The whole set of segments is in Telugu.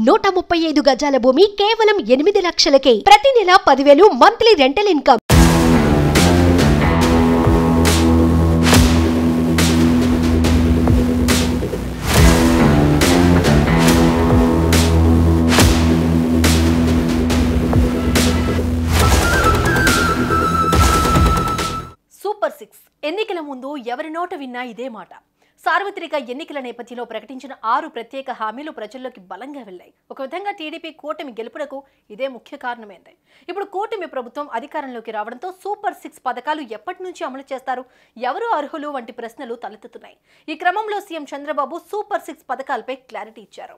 నూట ముప్పై ఐదు గజాల భూమి కేవలం ఎనిమిది లక్షలకే ప్రతి నెల పదివేలు monthly rental income super six ఎన్నికల ముందు ఎవరి నోట విన్నా ఇదే మాట సార్వత్రిక ఎన్నికల నేపథ్యంలో ప్రకటించిన ఆరు ప్రత్యేక హామీలు ప్రజల్లోకి బలంగా వెళ్లాయి ఒక విధంగా టీడీపీ కూటమి గెలుపునకు ఇదే ముఖ్య కారణమైంది ఇప్పుడు కూటమి ప్రభుత్వం అధికారంలోకి రావడంతో సూపర్ సిక్స్ పథకాలు ఎప్పటి నుంచి అమలు చేస్తారు ఎవరు అర్హులు వంటి ప్రశ్నలు తలెత్తుతున్నాయి ఈ క్రమంలో సీఎం చంద్రబాబు సూపర్ సిక్స్ పథకాలపై క్లారిటీ ఇచ్చారు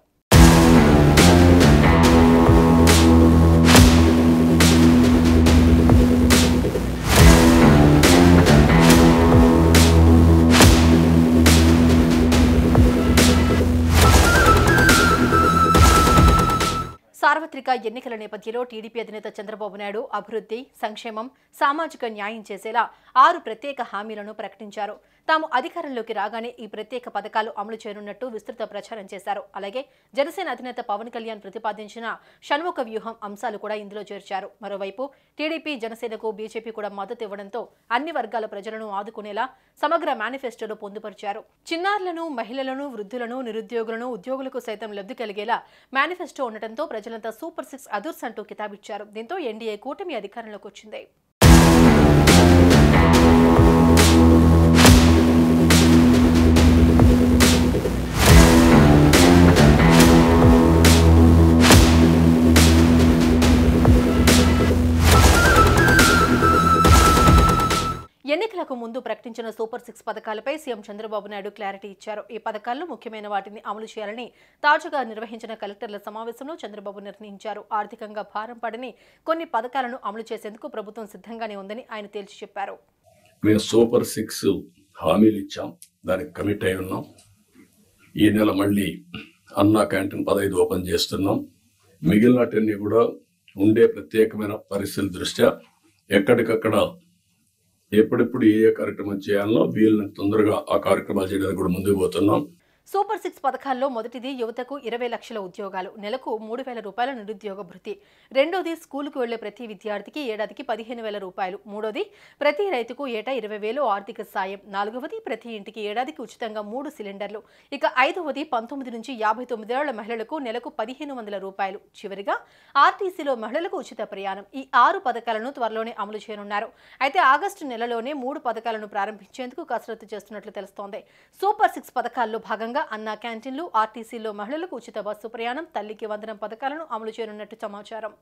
సార్వత్రిక ఎన్నికల నేపథ్యంలో టీడీపీ అధినేత చంద్రబాబు నాయుడు అభివృద్ధి సంక్షేమం సామాజిక న్యాయం చేసేలా ఆరు ప్రత్యేక హామీలను ప్రకటించారు తాము అధికారంలోకి రాగానే ఈ ప్రత్యేక పథకాలు అమలు చేయనున్నట్టు విస్తృత ప్రచారం చేశారు అలాగే జనసేన అధినేత పవన్ కళ్యాణ్ ప్రతిపాదించిన షణ్ముఖ వ్యూహం అంశాలు కూడా ఇందులో చేర్చారు మరోవైపు టీడీపీ జనసేనకు బీజేపీ కూడా మద్దతు ఇవ్వడంతో అన్ని వర్గాల ప్రజలను ఆదుకునేలా సమగ్ర మేనిఫెస్టోలో పొందుపరిచారు చిన్నారులను మహిళలను వృద్ధులను నిరుద్యోగులను ఉద్యోగులకు సైతం లబ్ధి కలిగేలా మేనిఫెస్టో ఉండటంతో ప్రజలంతా సూపర్ సిక్స్ అదుర్స్ అంటూ కితాబిచ్చారు దీంతో ఎన్డీఏ కూటమి అధికారంలోకి వచ్చింది ఎన్నికలకు ముందు ప్రకటించిన సూపర్ సిక్స్ పథకాలపై సీఎం చంద్రబాబు నాయుడు క్లారిటీ ఇచ్చారు ఈ పథకాల్లో ముఖ్యమైన వాటిని అమలు చేయాలని తాజాగా నిర్వహించిన కలెక్టర్ల సమావేశంలో చంద్రబాబు నిర్ణయించారు ఆర్థికంగా భారం పడని కొన్ని పథకాలను అమలు చేసేందుకు ప్రభుత్వం సిద్ధంగానే ఉందని ఆయన తేల్చి చెప్పారు మేము సూపర్ సిక్స్ హామీలు ఇచ్చాం దానికి కమిట్ అయి ఉన్నాం ఈ నెల మళ్ళీ అన్నా క్యాంటీన్ పదహైదు ఓపెన్ చేస్తున్నాం మిగిలినటన్నీ కూడా ఉండే ప్రత్యేకమైన పరిస్థితుల దృష్ట్యా ఎక్కడికక్కడ ఎప్పుడెప్పుడు ఏ ఏ కార్యక్రమం చేయాలనో వీళ్ళని తొందరగా ఆ కార్యక్రమాలు చేయడానికి కూడా ముందుకు పోతున్నాం సూపర్ సిక్స్ పథకాల్లో మొదటిది యువతకు ఇరవై లక్షల ఉద్యోగాలు నెలకు మూడు వేల రూపాయల నిరుద్యోగ భృతి రెండోది స్కూలుకు వెళ్లే ప్రతి విద్యార్థికి ఏడాదికి పదిహేను వేల రూపాయలు మూడోది ప్రతి రైతుకు ఏటా ఇరవై వేలు ఆర్థిక సాయం నాలుగవది ప్రతి ఇంటికి ఏడాదికి ఉచితంగా మూడు సిలిండర్లు ఇక ఐదవది పంతొమ్మిది నుంచి యాభై తొమ్మిదేళ్ల మహిళలకు నెలకు పదిహేను వందల రూపాయలు చివరిగా ఆర్టీసీలో మహిళలకు ఉచిత ప్రయాణం ఈ ఆరు పథకాలను త్వరలోనే అమలు చేయనున్నారు అయితే ఆగస్టు నెలలోనే మూడు పథకాలను ప్రారంభించేందుకు కసరత్తు చేస్తున్నట్లు తెలుస్తోంది సూపర్ సిక్స్ పథకాల్లో భాగంగా అన్నా క్యాంటీన్లు ఆర్టీసీలో మహిళలకు ఉచిత బస్సు ప్రయాణం తల్లికి వందనం పథకాలను అమలు చేయనున్నట్టు సమాచారం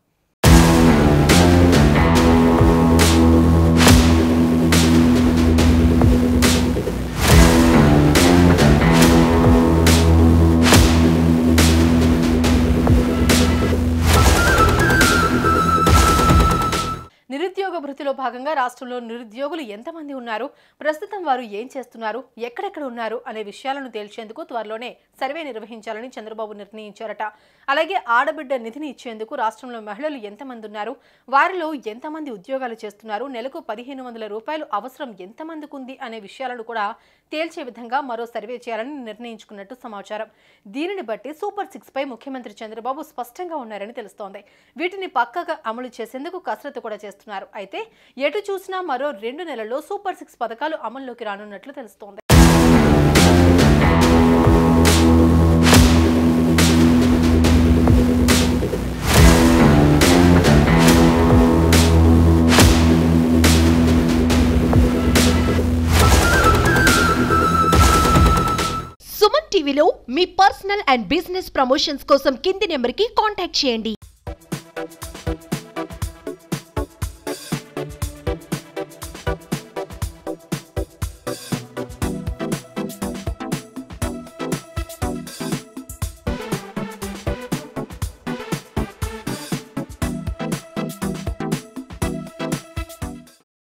నిరుద్యోగ భృతిలో భాగంగా రాష్ట్రంలో నిరుద్యోగులు ఎంతమంది ఉన్నారు ప్రస్తుతం వారు ఏం చేస్తున్నారు ఎక్కడెక్కడ ఉన్నారు అనే విషయాలను తేల్చేందుకు త్వరలోనే సర్వే నిర్వహించాలని చంద్రబాబు నిర్ణయించారట అలాగే ఆడబిడ్డ నిధిని ఇచ్చేందుకు రాష్ట్రంలో మహిళలు ఎంతమంది ఉన్నారు వారిలో ఎంతమంది ఉద్యోగాలు చేస్తున్నారు నెలకు పదిహేను వందల రూపాయలు అవసరం ఎంతమందికి ఉంది అనే విషయాలను కూడా తేల్చే విధంగా మరో సర్వే చేయాలని నిర్ణయించుకున్నట్టు సమాచారం దీనిని బట్టి సూపర్ సిక్స్ పై ముఖ్యమంత్రి చంద్రబాబు స్పష్టంగా ఉన్నారని తెలుస్తోంది వీటిని పక్కగా అమలు చేసేందుకు కసరత్తు కూడా చేస్తున్నారు అయితే ఎటు చూసినా మరో రెండు నెలల్లో సూపర్ సిక్స్ పథకాలు అమల్లోకి రానున్నట్లు తెలుస్తోంది సుమన్ టీవీలో మీ పర్సనల్ అండ్ బిజినెస్ ప్రమోషన్స్ కోసం కింది నెంబర్కి కాంటాక్ట్ చేయండి